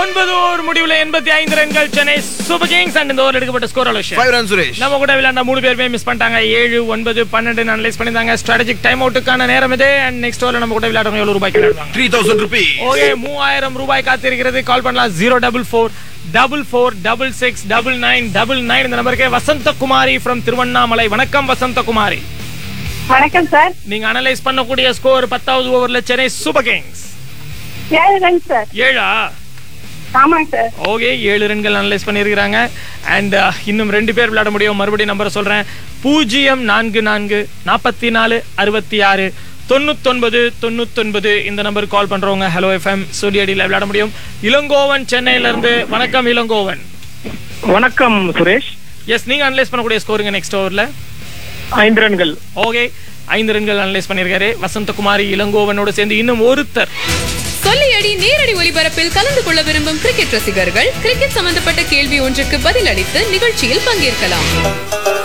ஒன்பது ஓவர் முடிவுல எண்பத்தி ஐந்து ரன்கள் சென்னை சூப்பர் கிங்ஸ் அண்ட் இந்த ஓவர் எடுக்கப்பட்ட ஸ்கோர் அலோஷன் ஃபைவ் ரன் சுரேஷ் நம்ம கூட விளையாண்ட மூணு பேருமே மிஸ் பண்ணிட்டாங்க ஏழு ஒன்பது பன்னெண்டு அனலைஸ் பண்ணிருந்தாங்க ஸ்ட்ராட்டஜிக் டைம் அவுட்டுக்கான நேரம் இது அண்ட் நெக்ஸ்ட் ஓவர் நம்ம கூட விளையாடுறவங்க எவ்வளவு ரூபாய்க்கு விளையாடுவாங்க த்ரீ தௌசண்ட் ருபி ஓகே மூவாயிரம் ரூபாய் காத்திருக்கிறது கால் பண்ணலாம் zero double four double four double six double nine double nine இந்த நம்பருக்கு வசந்தகுமாரி ஃப்ரம் திருவண்ணாமலை வணக்கம் வசந்தகுமாரி வணக்கம் சார் நீங்க அனலைஸ் பண்ணக்கூடிய ஸ்கோர் பத்தாவது ஓவர்ல சென்னை சூப்பர் கிங்ஸ் ஏழு ரன் சார் ஏழா ஆமாங்க சார் ஓகே ஏழு ரன்கள் அனலைஸ் பண்ணியிருக்கிறாங்க அண்ட் இன்னும் ரெண்டு பேர் விளையாட முடியும் மறுபடியும் நம்பரை சொல்றேன் பூஜ்ஜியம் நான்கு நான்கு நாற்பத்தி நாலு அறுபத்தி ஆறு தொண்ணூத்தொன்பது தொண்ணூத்தொன்பது இந்த நம்பருக்கு கால் பண்றவங்க ஹலோ எஃப்எம் ஸ்டுடியோடியில் விளையாட முடியும் இளங்கோவன் சென்னையில இருந்து வணக்கம் இளங்கோவன் வணக்கம் சுரேஷ் எஸ் நீங்க அனலைஸ் பண்ணக்கூடிய ஸ்கோருங்க நெக்ஸ்ட் ஓவர்ல ஐந்து ரன்கள் ஓகே ஐந்து ரன்கள் அனலைஸ் பண்ணியிருக்காரு வசந்தகுமாரி இளங்கோவனோட சேர்ந்து இன்னும் ஒருத்தர் சொல்லியடி நேரடி ஒலிபரப்பில் கலந்து கொள்ள விரும்பும் கிரிக்கெட் ரசிகர்கள் கிரிக்கெட் சம்பந்தப்பட்ட கேள்வி ஒன்றுக்கு பதிலளித்து நிகழ்ச்சியில் பங்கேற்கலாம்